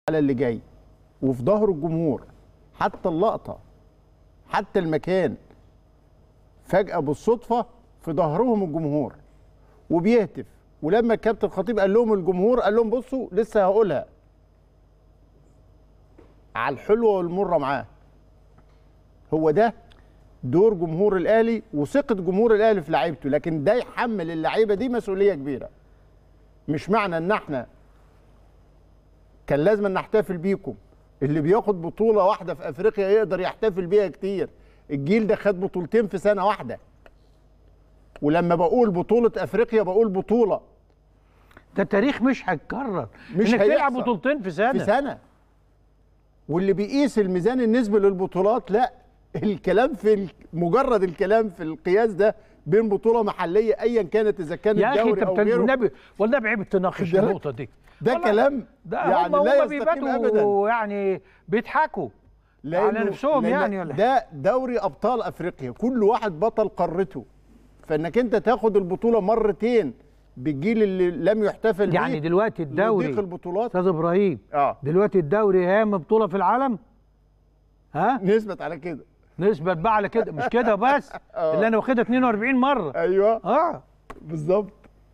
على اللي جاي وفي ظهر الجمهور حتى اللقطه حتى المكان فجاه بالصدفه في ظهرهم الجمهور وبيهتف ولما الكابتن الخطيب قال لهم الجمهور قال لهم بصوا لسه هقولها على الحلوه والمره معاه هو ده دور جمهور الاهلي وثقه جمهور الاهلي في لعيبته لكن ده يحمل اللعيبه دي مسؤوليه كبيره مش معنى ان احنا كان لازم نحتفل بيكم اللي بياخد بطوله واحده في افريقيا يقدر يحتفل بيها كتير الجيل ده خد بطولتين في سنه واحده ولما بقول بطوله افريقيا بقول بطوله ده التاريخ مش هيتكرر مش انك تلعب هيحصل. بطولتين في سنه في سنه واللي بيقيس الميزان النسبي للبطولات لا الكلام في ال- مجرد الكلام في القياس ده بين بطوله محليه ايا كانت اذا كان يا اخي الدوري انت او بت- غيره والنبي والنبي عيب تناقش ده- النقطه دي ده والله كلام ده يعني هم لا هم يستقيم ابدا بيباتوا يعني بيضحكوا على لأنه- نفسهم لأن يعني ولا ده دوري ابطال افريقيا كل واحد بطل قارته فانك انت تاخد البطوله مرتين بالجيل اللي لم يحتفل بيه يعني دلوقتي الدوري لضيق البطولات استاذ ابراهيم اه دلوقتي الدوري اهم بطوله في العالم ها نثبت على كده نثبت بقى على كده مش كده بس آه. اللي انا واخدها 42 مره ايوه اه بالظبط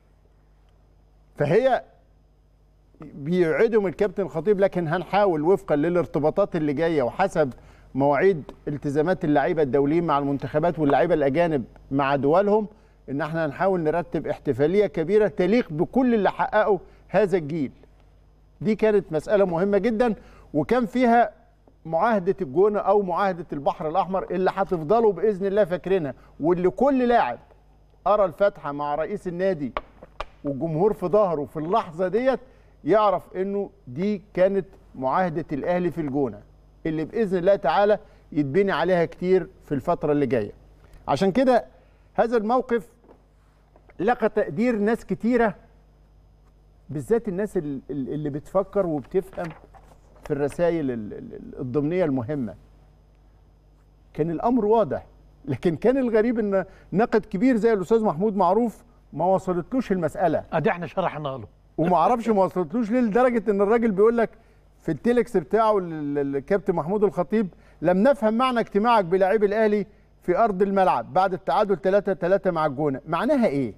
فهي بيعدهم الكابتن الخطيب لكن هنحاول وفقا للارتباطات اللي جايه وحسب مواعيد التزامات اللعيبه الدوليين مع المنتخبات واللعيبه الاجانب مع دولهم ان احنا هنحاول نرتب احتفاليه كبيره تليق بكل اللي حققوا هذا الجيل. دي كانت مساله مهمه جدا وكان فيها معاهده الجونه او معاهده البحر الاحمر اللي هتفضلوا باذن الله فاكرينها واللي كل لاعب ارى الفاتحه مع رئيس النادي والجمهور في ظهره في اللحظه ديت يعرف انه دي كانت معاهده الاهلي في الجونه اللي باذن الله تعالى يتبني عليها كتير في الفتره اللي جايه. عشان كده هذا الموقف لقى تقدير ناس كتيره بالذات الناس ال- ال- اللي بتفكر وبتفهم في الرسائل ال- ال- الضمنيه المهمه. كان الامر واضح لكن كان الغريب ان ناقد كبير زي الاستاذ محمود معروف ما وصلتلوش المساله ادي احنا شرحنا له وما اعرفش ما وصلتلوش ليه لدرجه ان الراجل بيقول لك في التيلكس بتاعه ال- ال- الكابتن محمود الخطيب لم نفهم معنى اجتماعك بلاعبي الاهلي في ارض الملعب بعد التعادل 3 3 مع الجونه معناها ايه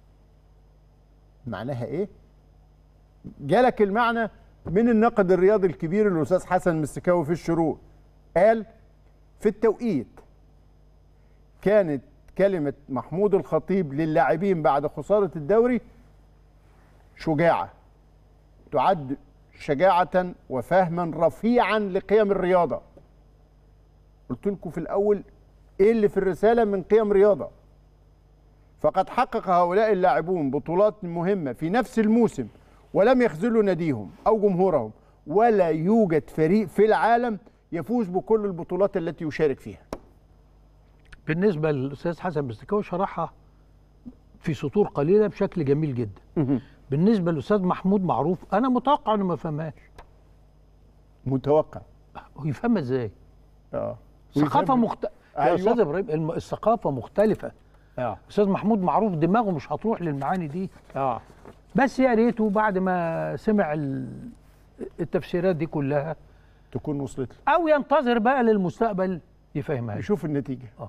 معناها ايه جالك المعنى من الناقد الرياضي الكبير الاستاذ حسن مستكاوي في الشروق قال في التوقيت كانت كلمه محمود الخطيب للاعبين بعد خساره الدوري شجاعة تعد شجاعة وفهما رفيعا لقيم الرياضة قلت لكم في الأول إيه اللي في الرسالة من قيم رياضة فقد حقق هؤلاء اللاعبون بطولات مهمة في نفس الموسم ولم يخذلوا ناديهم أو جمهورهم ولا يوجد فريق في العالم يفوز بكل البطولات التي يشارك فيها بالنسبه للاستاذ حسن مستكاوي شرحها في سطور قليله بشكل جميل جدا بالنسبه للاستاذ محمود معروف انا متوقع انه ما فهمهاش متوقع هو يفهمها ازاي اه ثقافه مخت... يا أيوة. استاذ ابراهيم الم- الثقافه مختلفه اه استاذ محمود معروف دماغه مش هتروح للمعاني دي اه بس يا ريته بعد ما سمع ال- التفسيرات دي كلها تكون وصلت له او ينتظر بقى للمستقبل يفهمها يشوف النتيجة آه.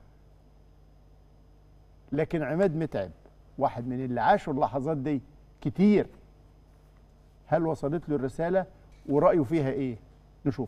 لكن عماد متعب واحد من اللي عاشوا اللحظات دي كتير هل وصلت له الرسالة ورأيه فيها ايه نشوف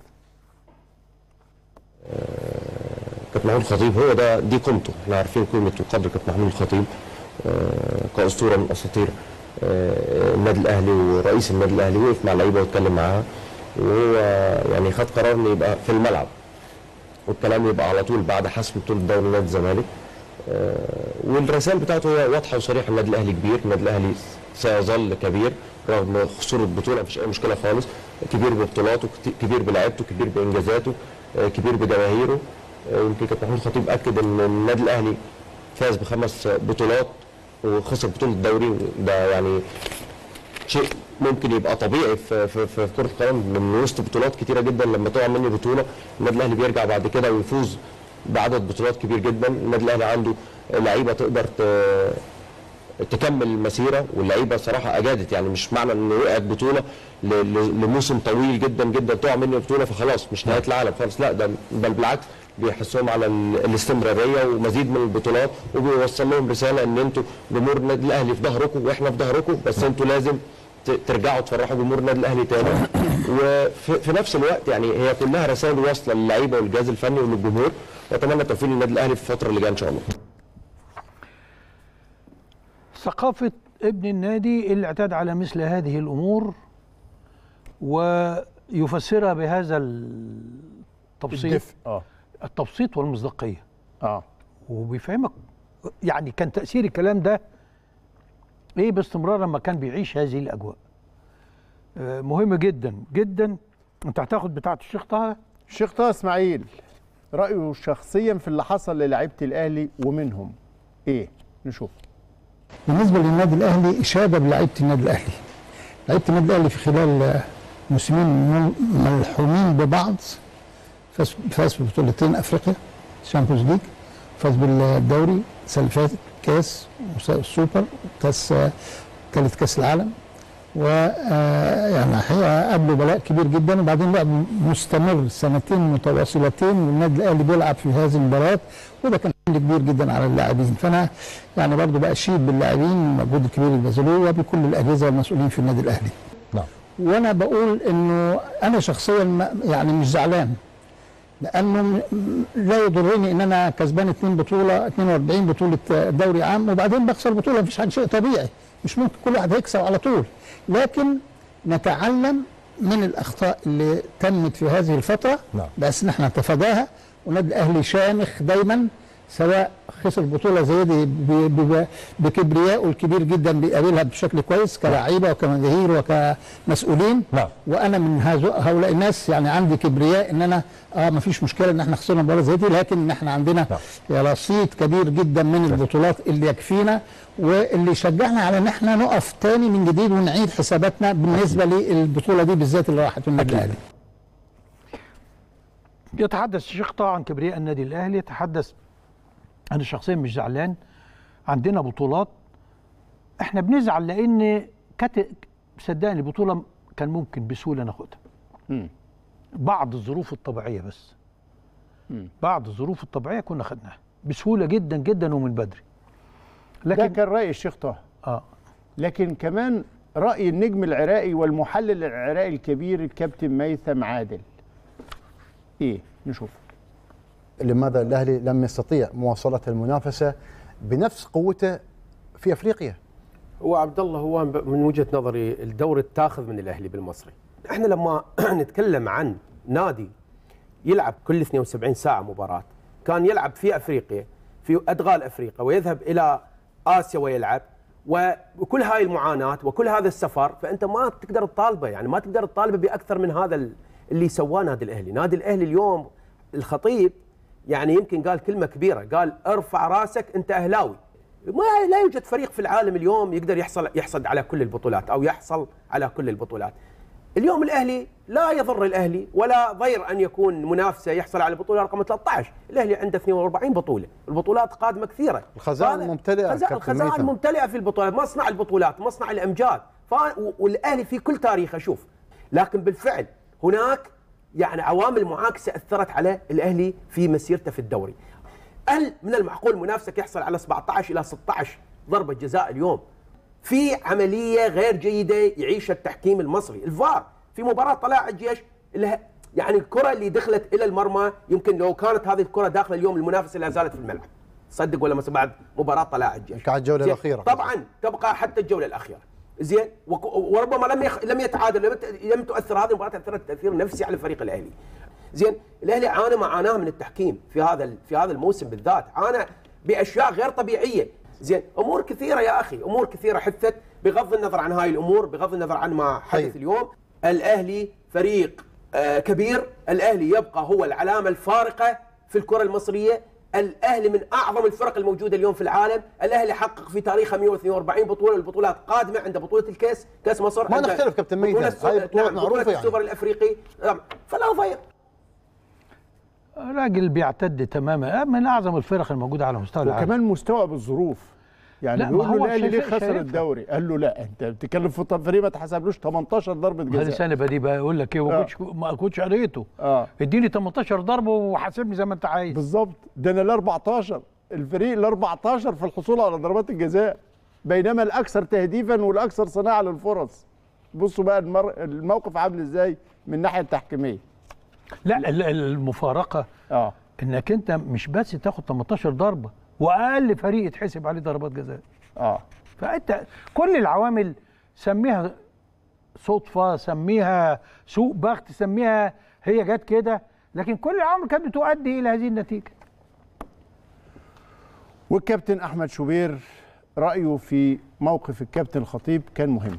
كابتن محمود الخطيب هو ده دي قيمته احنا عارفين قيمه وقدر كابتن محمود الخطيب آه، كاسطوره من اساطير آه، النادي الاهلي ورئيس النادي الاهلي وقف مع اللعيبه واتكلم معاها وهو يعني خد قرار انه يبقى في الملعب والكلام يبقى على طول بعد حسم بطوله دوري نادي الزمالك آه، والرسائل بتاعته هي واضحه وصريحه النادي الاهلي كبير النادي الاهلي سيظل كبير رغم خسوره بطوله مفيش اي مشكله خالص كبير ببطولاته كت- كبير بلعبته كبير بانجازاته آه، كبير بجماهيره آه، يمكن كابتن محمود الخطيب اكد ان النادي الاهلي فاز بخمس بطولات وخسر بطوله الدوري ده يعني شيء ممكن يبقى طبيعي في في في كره القدم من وسط بطولات كتيره جدا لما تقع مني بطوله النادي الاهلي بيرجع بعد كده ويفوز بعدد بطولات كبير جدا النادي الاهلي عنده لعيبه تقدر ت- تكمل المسيره واللعيبه صراحه اجادت يعني مش معنى ان وقعت بطوله ل- ل- لموسم طويل جدا جدا تقع مني بطوله فخلاص مش نهايه العالم خالص لا ده بل بالعكس بيحسهم على ال- الاستمراريه ومزيد من البطولات وبيوصل لهم رساله ان انتوا جمهور النادي الاهلي في ظهركم واحنا في ظهركم بس انتوا لازم ت- ترجعوا تفرحوا جمهور النادي الاهلي تاني وفي في نفس الوقت يعني هي كلها رسائل واصله للعيبه والجهاز الفني وللجمهور واتمنى التوفيق للنادي الاهلي في الفتره اللي جايه ان شاء الله ثقافة ابن النادي اللي اعتاد على مثل هذه الأمور ويفسرها بهذا التبسيط الدفء اه التبسيط والمصداقية اه وبيفهمك يعني كان تأثير الكلام ده ايه باستمرار لما كان بيعيش هذه الأجواء آه، مهم جدا جدا انت هتاخد بتاعة الشيخ طه الشيخ طه اسماعيل رايه شخصيا في اللي حصل للاعيبه الاهلي ومنهم ايه نشوف بالنسبه للنادي الاهلي اشاده بلعيبه النادي الاهلي لعيبه النادي الاهلي في خلال آه، موسمين مل- ملحومين ببعض فاز فاز ببطولتين افريقيا شامبيونز ليج فاز بالدوري السنه اللي فاتت كاس وس- السوبر كاس آه، ثالث كاس العالم و آه، يعني الحقيقه قابله بلاء كبير جدا وبعدين لعب مستمر سنتين متواصلتين والنادي الاهلي بيلعب في هذه المباريات وده كان حمل كبير جدا على اللاعبين فانا يعني برضه باشيد باللاعبين المجهود الكبير اللي بذلوه وبكل الاجهزه والمسؤولين في النادي الاهلي. نعم. وانا بقول انه انا شخصيا ما- يعني مش زعلان لانه م- لا يضرني ان انا كسبان اثنين بطوله 42 بطوله آه، دوري عام وبعدين بخسر بطوله مفيش حاجه شيء طبيعي مش ممكن كل واحد هيكسب على طول لكن نتعلم من الاخطاء اللي تمت في هذه الفتره نعم. بس ان احنا نتفاداها والنادي الاهلي شامخ دايما سواء خسر بطوله زي دي ب- ب- بكبريائه الكبير جدا بيقابلها بشكل كويس كلاعيبه وكمجاهير وكمسؤولين نعم. وانا من هذو- هؤلاء الناس يعني عندي كبرياء ان انا اه ما فيش مشكله ان احنا خسرنا مباراه زي دي لكن ان احنا عندنا نعم. رصيد كبير جدا من البطولات اللي يكفينا واللي يشجعنا على ان احنا نقف تاني من جديد ونعيد حساباتنا بالنسبه للبطوله دي بالذات اللي راحت من النادي الاهلي يتحدث الشيخ طه عن كبرياء النادي الاهلي يتحدث انا شخصيا مش زعلان عندنا بطولات احنا بنزعل لان كانت صدقني البطوله كان ممكن بسهوله ناخدها مم. بعض الظروف الطبيعيه بس بعض الظروف الطبيعيه كنا خدناها بسهوله جدا جدا ومن بدري ده لكن كان راي الشيخ طه اه لكن كمان راي النجم العراقي والمحلل العراقي الكبير الكابتن ميثم عادل ايه نشوف لماذا الاهلي لم يستطيع مواصله المنافسه بنفس قوته في افريقيا هو عبد الله هو من وجهه نظري الدور التاخذ من الاهلي بالمصري احنا لما نتكلم عن نادي يلعب كل 72 ساعه مباراه كان يلعب في افريقيا في ادغال افريقيا ويذهب الى اسيا ويلعب وكل هاي المعاناه وكل هذا السفر فانت ما تقدر تطالبه يعني ما تقدر تطالبه باكثر من هذا اللي سواه نادي الاهلي، نادي الاهلي اليوم الخطيب يعني يمكن قال كلمه كبيره قال ارفع راسك انت اهلاوي ما لا يوجد فريق في العالم اليوم يقدر يحصل يحصد على كل البطولات او يحصل على كل البطولات. اليوم الاهلي لا يضر الاهلي ولا ضير ان يكون منافسه يحصل على البطوله رقم 13، الاهلي عنده 42 بطوله، البطولات قادمه كثيره. الخزائن فهذا- ممتلئة خزائن كابتن الخزائن ميثم. ممتلئه في البطولات، مصنع البطولات، مصنع الامجاد، ف... والاهلي في كل تاريخه شوف، لكن بالفعل هناك يعني عوامل معاكسه اثرت على الاهلي في مسيرته في الدوري. هل من المعقول منافسك يحصل على 17 الى 16 ضربه جزاء اليوم؟ في عمليه غير جيده يعيشها التحكيم المصري، الفار في مباراه طلائع الجيش اللي يعني الكره اللي دخلت الى المرمى يمكن لو كانت هذه الكره داخله اليوم المنافسه لا زالت في الملعب. صدق ولا ما بعد مباراه طلائع الجيش. كانت الجولة زين؟ الأخيرة. طبعا تبقى حتى الجوله الاخيره. زين وك- وربما لم يخ... لم يتعادل لم, ت... لم تؤثر هذه المباراه اثرت تاثير نفسي على الفريق الاهلي. زين الاهلي عانى معاناه من التحكيم في هذا ال... في هذا الموسم بالذات، عانى باشياء غير طبيعيه. زين امور كثيره يا اخي، امور كثيره حدثت بغض النظر عن هاي الامور، بغض النظر عن ما حدث طيب. اليوم، الاهلي فريق آه كبير، الاهلي يبقى هو العلامه الفارقه في الكره المصريه، الاهلي من اعظم الفرق الموجوده اليوم في العالم، الاهلي حقق في تاريخه 142 بطوله، البطولات قادمه عنده بطوله الكاس، كاس مصر ما عنده نختلف كابتن ميثم، بطولة السو- هاي بطولات نعم معروفة بطولة يعني. السوبر الافريقي، نعم فلا ضير راجل بيعتد تماما آه، من اعظم الفرق الموجوده على مستوى العالم وكمان مستوعب الظروف يعني لا، ما بيقول له هو الاهلي ليه شايف- خسر شايفها. الدوري قال له لا انت بتتكلم في طب فريق ما اتحسبلوش 18 ضربه هذه جزاء سنه بدي بقى اقول لك ايه ما آه. كنتش ما كنتش قريته اه اديني 18 ضربه وحاسبني زي ما انت عايز بالظبط ده انا ال 14 الفريق ال 14 في الحصول على ضربات الجزاء بينما الاكثر تهديفا والاكثر صناعه للفرص بصوا بقى المر... الموقف عامل ازاي من الناحيه التحكيميه لا ال- ال- المفارقه اه انك انت مش بس تاخد 18 ضربه واقل فريق يتحسب عليه ضربات جزاء اه فانت كل العوامل سميها صدفه سميها سوء بخت سميها هي جت كده لكن كل العوامل كانت بتؤدي الى هذه النتيجه والكابتن احمد شوبير رايه في موقف الكابتن الخطيب كان مهم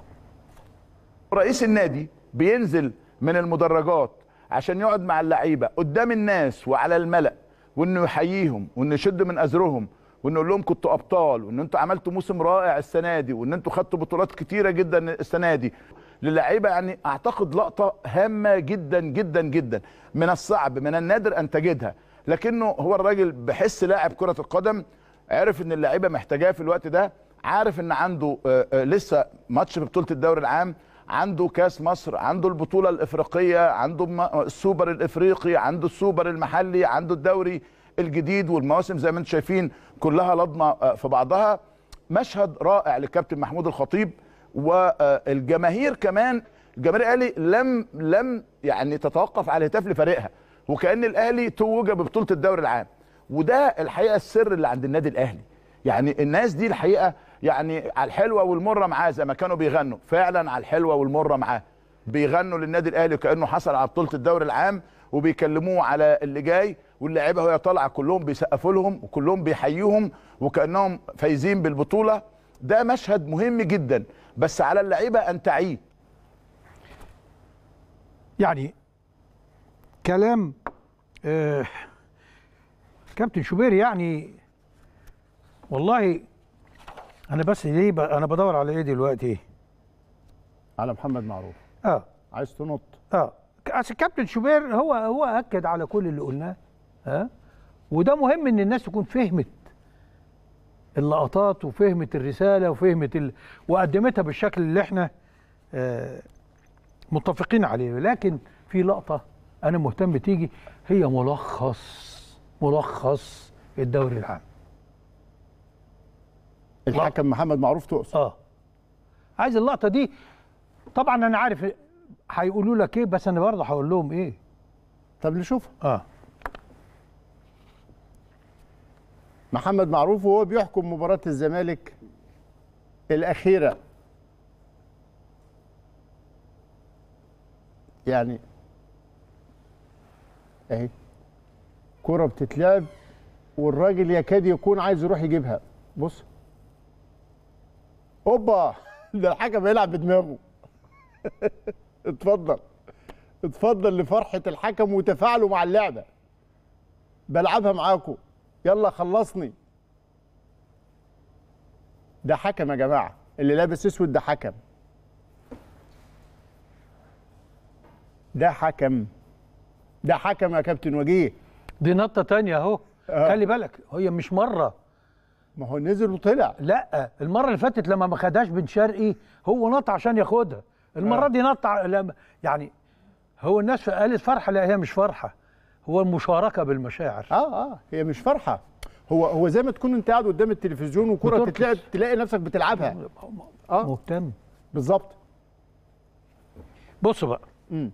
رئيس النادي بينزل من المدرجات عشان يقعد مع اللعيبه قدام الناس وعلى الملأ وانه يحييهم وانه يشد من ازرهم وانه يقول لهم كنتوا ابطال وان انتوا عملتوا موسم رائع السنه دي وان انتوا خدتوا بطولات كتيره جدا السنه دي للعيبه يعني اعتقد لقطه هامه جدا جدا جدا من الصعب من النادر ان تجدها لكنه هو الراجل بحس لاعب كره القدم عرف ان اللعيبه محتاجاه في الوقت ده عارف ان عنده آه، آه، لسه ماتش في بطوله الدوري العام عنده كاس مصر عنده البطوله الافريقيه عنده م- السوبر الافريقي عنده السوبر المحلي عنده الدوري الجديد والمواسم زي ما انتم شايفين كلها لضمه آه، في بعضها مشهد رائع للكابتن محمود الخطيب والجماهير كمان الجماهير الاهلي لم لم يعني تتوقف على الهتاف لفريقها وكان الاهلي توج ببطوله الدوري العام وده الحقيقه السر اللي عند النادي الاهلي يعني الناس دي الحقيقه يعني على الحلوه والمره معاه زي ما كانوا بيغنوا فعلا على الحلوه والمره معاه بيغنوا للنادي الاهلي كانه حصل على بطوله الدوري العام وبيكلموه على اللي جاي واللعيبه وهي طالعه كلهم بيسقفوا لهم وكلهم بيحيوهم وكانهم فايزين بالبطوله ده مشهد مهم جدا بس على اللعيبه ان تعيه يعني كلام آه كابتن شوبير يعني والله انا بس ليه ب- انا بدور على ايه دلوقتي على محمد معروف اه عايز تنط اه اصل كابتن شوبير هو هو اكد على كل اللي قلناه ها وده مهم ان الناس تكون فهمت اللقطات وفهمت الرساله وفهمت ال... وقدمتها بالشكل اللي احنا آه متفقين عليه لكن في لقطه انا مهتم تيجي هي ملخص ملخص الدوري العام الحكم محمد معروف تقصد اه عايز اللقطه دي طبعا انا عارف هيقولوا لك ايه بس انا برضه هقول لهم ايه طب نشوف اه محمد معروف وهو بيحكم مباراة الزمالك الأخيرة يعني اهي كرة بتتلعب والراجل يكاد يكون عايز يروح يجيبها بص اوبا ده الحكم بيلعب بدماغه اتفضل اتفضل لفرحة الحكم وتفاعله مع اللعبة بلعبها معاكم يلا خلصني ده حكم يا جماعه اللي لابس اسود ده حكم ده حكم ده حكم يا كابتن وجيه دي نطه تانية اهو آه. خلي بالك هي مش مره ما هو نزل وطلع لا المره اللي فاتت لما ما خدهاش بن شرقي هو نط عشان ياخدها المره آه. دي نط ع- لما- يعني هو الناس قالت فرحه لا هي مش فرحه هو المشاركه بالمشاعر اه اه هي مش فرحه هو هو زي ما تكون انت قاعد قدام التلفزيون وكره بترقص. تتلعب تلاقي نفسك بتلعبها اه مهتم بالظبط بص بقى مم.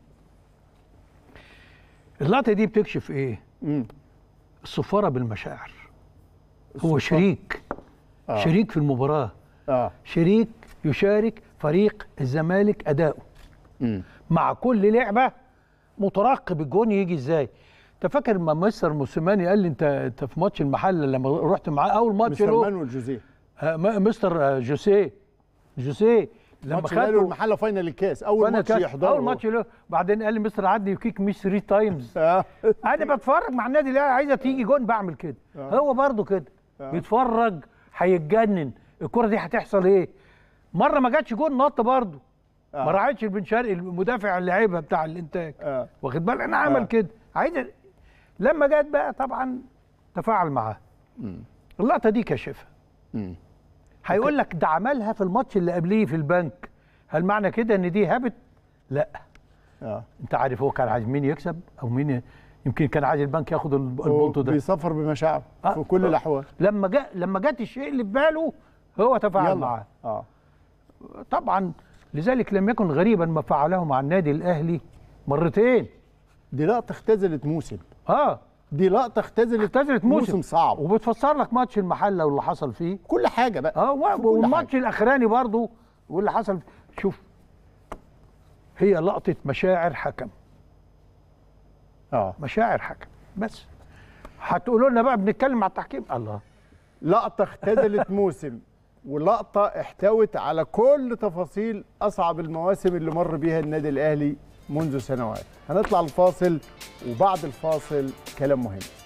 اللقطه دي بتكشف ايه مم. الصفاره بالمشاعر هو شريك آه. شريك في المباراه اه شريك يشارك فريق الزمالك اداؤه مم. مع كل لعبه مترقب الجون يجي ازاي انت فاكر ما مستر موسيماني قال لي انت انت في ماتش المحل لما رحت معاه اول ماتش مستر له مانويل جوزيه آه، م- مستر آه، جوسيه جوسيه لما ماتش الاهلي خدوا والمحله فاينل الكاس اول فانا ماتش كان- يحضره اول ماتش له بعدين قال لي مستر عدي يكيك مش 3 تايمز اه انا بتفرج مع النادي الاهلي عايزه تيجي جون بعمل كده هو برضو كده بيتفرج هيتجنن الكره دي هتحصل ايه مره ما جاتش جون نط برضو ما راعتش البن شرقي المدافع اللي لعبها بتاع الانتاج آه. واخد بالك انا عمل آه. كده عايز لما جت بقى طبعا تفاعل معاه اللقطه دي كشفها مم. هيقول لك ده عملها في الماتش اللي قبليه في البنك هل معنى كده ان دي هابت لا اه انت عارف هو كان عايز مين يكسب او مين ي- يمكن كان عايز البنك ياخد الب- البونتو ده بيسافر بمشاعره آه. في كل الاحوال لما جاء لما جت الشيء اللي في باله هو تفاعل معاه اه طبعا لذلك لم يكن غريبا ما فعله مع النادي الاهلي مرتين دي لقطه اختزلت موسم اه دي لقطه اختزلت اختزلت موسم, موسم صعب وبتفسر لك ماتش المحله واللي حصل فيه كل حاجه بقى اه في كل والماتش حاجة. الاخراني برضو واللي حصل شوف هي لقطه مشاعر حكم اه مشاعر حكم بس هتقولوا لنا بقى بنتكلم على التحكيم الله لقطه اختزلت موسم ولقطه احتوت على كل تفاصيل اصعب المواسم اللي مر بيها النادي الاهلي منذ سنوات هنطلع الفاصل وبعد الفاصل كلام مهم